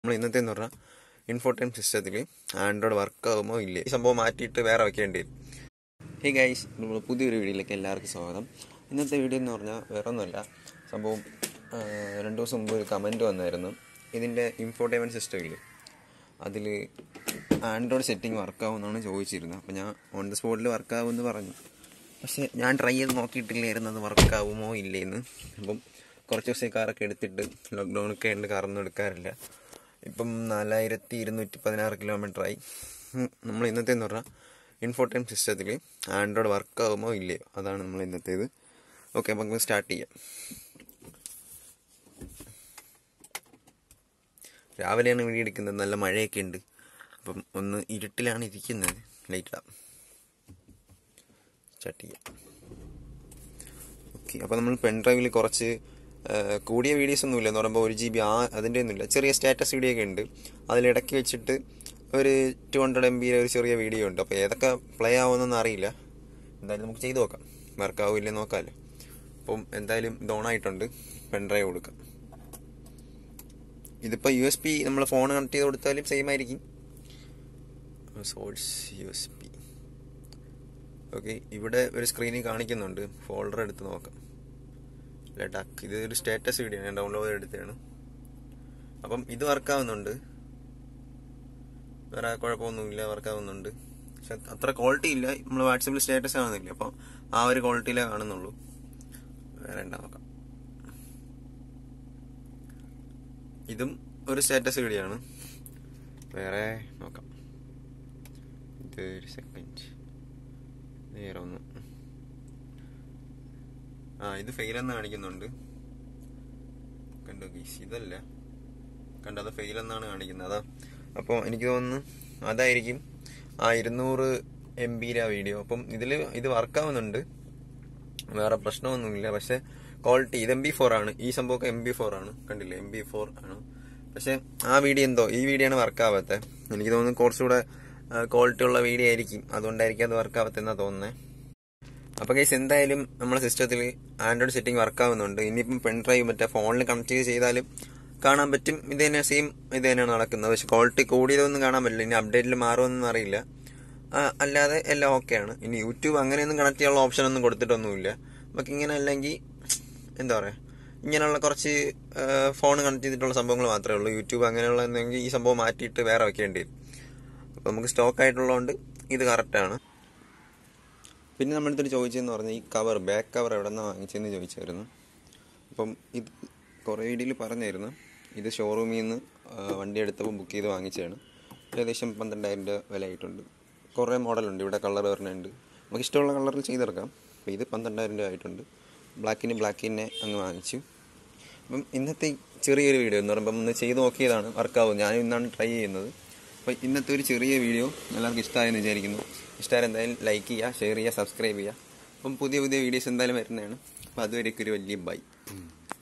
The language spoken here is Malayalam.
നമ്മൾ ഇന്നത്തെ എന്ന് പറഞ്ഞാൽ ഇൻഫോടൈം സിസ്റ്റത്തിൽ ആൻഡ്രോയിഡ് വർക്ക് ആകുമോ ഇല്ലേ ഈ സംഭവം മാറ്റിയിട്ട് വേറെ വെക്കേണ്ടി വരും ഹേ ഗൈസ് നമ്മൾ പുതിയൊരു വീഡിയോയിലേക്ക് എല്ലാവർക്കും സ്വാഗതം ഇന്നത്തെ വീഡിയോ എന്ന് പറഞ്ഞാൽ വേറെ ഒന്നുമല്ല സംഭവം ആ, രണ്ട് ദിവസം മുമ്പ് ഒരു കമൻറ്റ് വന്നായിരുന്നു ഇതിൻ്റെ ഇൻഫോടൈൻമെൻറ്റ് സിസ്റ്റം ഇല്ലേ അതിൽ ആൻഡ്രോയിഡ് സെറ്റിംഗ് വർക്കാവുമെന്നാണ് ചോദിച്ചിരുന്നത് അപ്പോൾ ഞാൻ ഓൺ ദ സ്പോട്ടിൽ വർക്കാവുമെന്ന് പറഞ്ഞു പക്ഷേ ഞാൻ ട്രൈ ചെയ്ത് നോക്കിയിട്ടില്ലായിരുന്നു അത് വർക്കാവുമോ ഇല്ലേന്ന് അപ്പം കുറച്ച് ദിവസം കാറൊക്കെ എടുത്തിട്ട് ലോക്ക്ഡൗണൊക്കെ ഉണ്ട് കാറൊന്നും എടുക്കാറില്ല ഇപ്പം നാലായിരത്തി ഇരുന്നൂറ്റി പതിനാറ് കിലോമീറ്ററായി നമ്മൾ ഇന്നത്തെ എന്ന് പറഞ്ഞാൽ ഇൻഫോടൈം സിസ്റ്റത്തിൽ ആൻഡ്രോയിഡ് വർക്കാവുമോ ഇല്ലയോ അതാണ് നമ്മൾ ഇന്നത്തേത് ഓക്കെ അപ്പം നമുക്ക് സ്റ്റാർട്ട് ചെയ്യാം രാവിലെയാണ് വീഡിയോ എടുക്കുന്നത് നല്ല മഴയൊക്കെ ഉണ്ട് അപ്പം ഒന്ന് ഇരുട്ടിലാണ് ഇരിക്കുന്നത് ലൈറ്റ് ഇടാം സ്റ്റാർട്ട് ചെയ്യാം ഓക്കെ അപ്പോൾ നമ്മൾ പെൻ ഡ്രൈവിൽ കുറച്ച് ആ, കൂടിയ വീഡിയോസ് ഒന്നുമില്ല എന്ന് പറയുമ്പോൾ ഒരു ജി ബി ആ അതിൻ്റെ ഒന്നുമില്ല ചെറിയ സ്റ്റാറ്റസ് വീഡിയോ ഒക്കെ ഉണ്ട് അതിലിടയ്ക്ക് വെച്ചിട്ട് ഒരു ടു ഹൺഡ്രഡ് എം ബിയുടെ ഒരു ചെറിയ വീഡിയോ ഉണ്ട് അപ്പോൾ ഏതൊക്കെ പ്ലേ ആവുമെന്നൊന്നും അറിയില്ല എന്തായാലും നമുക്ക് ചെയ്ത് നോക്കാം വർക്ക് ആവില്ലേ നോക്കാമല്ലോ അപ്പം എന്തായാലും ഇത് ഓൺ ആയിട്ടുണ്ട് പെൻ ഡ്രൈവ് കൊടുക്കാം ഇതിപ്പോൾ യു എസ് പി നമ്മൾ ഫോൺ കണക്ട് ചെയ്ത് കൊടുത്താലും സെയിം ആയിരിക്കും source U S B okay ഇവിടെ ഒരു സ്ക്രീനിൽ കാണിക്കുന്നുണ്ട് ഫോൾഡർ എടുത്ത് നോക്കാം ലഡാക്ക് ഇത് ഒരു സ്റ്റാറ്റസ് വീഡിയോ ഞാൻ ഡൗൺലോഡ് ചെയ്തെടുത്തതാണ് അപ്പം ഇത് വർക്കാവുന്നുണ്ട് വേറെ കുഴപ്പമൊന്നുമില്ല വർക്കാവുന്നുണ്ട് പക്ഷെ അത്ര ക്വാളിറ്റി ഇല്ല നമ്മൾ വാട്സപ്പിൽ സ്റ്റാറ്റസ് കാണുന്നില്ല അപ്പം ആ ഒരു ക്വാളിറ്റിയിലേ കാണുന്നുള്ളൂ വേറെ ഉണ്ടാ നോക്കാം ഇതും ഒരു സ്റ്റാറ്റസ് വീഡിയോ ആണ് വേറെ നോക്കാം ഇത് ഒരു സെക്കൻഡ് നേരെ ഒന്ന് ആ ഇത് ഫെയിലെന്ന് കാണിക്കുന്നുണ്ട് കണ്ടോ ഗീസ് ഇതല്ല കണ്ടോ അത് ഫെയിലെന്നാണ് കാണിക്കുന്നത് അതാ അപ്പോൾ എനിക്ക് തോന്നുന്നു അതായിരിക്കും ആ ഇരുന്നൂറ് എം ബിയിലെ വീഡിയോ അപ്പം ഇതിൽ ഇത് വർക്കാവുന്നുണ്ട് വേറെ പ്രശ്നമൊന്നുമില്ല പക്ഷെ ക്വാളിറ്റി ഇത് എം ബി ഫോർ ആണ് ഈ സംഭവമൊക്കെ എം ബി ഫോർ ആണ് കണ്ടില്ലേ എം ബി ഫോർ ആണ് പക്ഷെ ആ വീഡിയോ എന്തോ ഈ വീഡിയോ ആണ് വർക്കാവാത്തത് എനിക്ക് തോന്നുന്നു കുറച്ചുകൂടെ ക്വാളിറ്റി ഉള്ള വീഡിയോ ആയിരിക്കും അതുകൊണ്ടായിരിക്കും അത് വർക്കാവാത്തെന്നാ തോന്നുന്നത് അപ്പോൾ കേസ് എന്തായാലും നമ്മുടെ സിസ്റ്റത്തിൽ ആൻഡ്രോയിഡ് സെറ്റിംഗ് വർക്കാവുന്നുണ്ട് ഇനിയിപ്പം പെൻ ഡ്രൈവ് മറ്റേ ഫോണിൽ കണക്ട് ചെയ്ത് ചെയ്താലും കാണാൻ പറ്റും ഇത് തന്നെ സെയിം ഇത് തന്നെയാണ് നടക്കുന്നത് പക്ഷെ ക്വാളിറ്റി കൂടിയതൊന്നും കാണാൻ പറ്റില്ല ഇനി അപ്ഡേറ്റിൽ മാറുമെന്നൊന്നും അറിയില്ല ആ, അല്ലാതെ എല്ലാം ഓക്കെയാണ് ഇനി യൂട്യൂബ് അങ്ങനെയൊന്നും കണക്ട് ചെയ്യാനുള്ള ഓപ്ഷൻ ഒന്നും കൊടുത്തിട്ടൊന്നുമില്ല നമുക്ക് ഇങ്ങനെ അല്ലെങ്കിൽ എന്താ പറയുക ഇങ്ങനെയുള്ള കുറച്ച് ഫോൺ കണക്ട് ചെയ്തിട്ടുള്ള സംഭവങ്ങൾ മാത്രമേ ഉള്ളൂ യൂട്യൂബ് അങ്ങനെയുള്ള എന്തെങ്കിൽ ഈ സംഭവം മാറ്റിയിട്ട് വേറെ വെക്കേണ്ടി വരും അപ്പോൾ നമുക്ക് സ്റ്റോക്ക് ആയിട്ടുള്ളതുകൊണ്ട് ഇത് കറക്റ്റാണ് പിന്നെ നമ്മുടെ അടുത്ത് ചോദിച്ചതെന്ന് പറഞ്ഞാൽ ഈ കവർ ബാക്ക് കവർ എവിടെ നിന്നാണ് വാങ്ങിച്ചതെന്ന് ചോദിച്ചായിരുന്നു അപ്പം ഇത് കുറേ വീഡിയോയിൽ പറഞ്ഞായിരുന്നു ഇത് ഷോറൂമിൽ നിന്ന് ആ, വണ്ടി എടുത്തപ്പോൾ ബുക്ക് ചെയ്ത് വാങ്ങിച്ചതാണ് ഏകദേശം പന്ത്രണ്ടായിരം രൂപ വില ആയിട്ടുണ്ട് കുറേ മോഡലുണ്ട് ഇവിടെ കളർ വരുന്നുണ്ട് നമുക്ക് ഇഷ്ടമുള്ള കളറിൽ ചെയ്തെടുക്കാം അപ്പോൾ ഇത് പന്ത്രണ്ടായിരം രൂപ ആയിട്ടുണ്ട് ബ്ലാക്കിന് ബ്ലാക്കിനെ അങ്ങ് വാങ്ങിച്ചു അപ്പം ഇന്നത്തെ ഈ ചെറിയൊരു വീഡിയോ എന്ന് പറയുമ്പോൾ ഒന്ന് ചെയ്ത് നോക്കിയതാണ് വർക്കാവും ഞാൻ ഇന്നാണ് ട്രൈ ചെയ്യുന്നത് അപ്പോൾ ഇന്നത്തെ ഒരു ചെറിയ വീഡിയോ എല്ലാവർക്കും ഇഷ്ടമായെന്ന് വിചാരിക്കുന്നു ഇഷ്ടമായാലും എന്തായാലും ലൈക്ക് ചെയ്യുക ഷെയർ ചെയ്യുക സബ്സ്ക്രൈബ് ചെയ്യുക അപ്പം പുതിയ പുതിയ വീഡിയോസ് എന്തായാലും വരുന്നതാണ് അപ്പോൾ അതുവരേക്കും ഒരു വലിയ ബൈ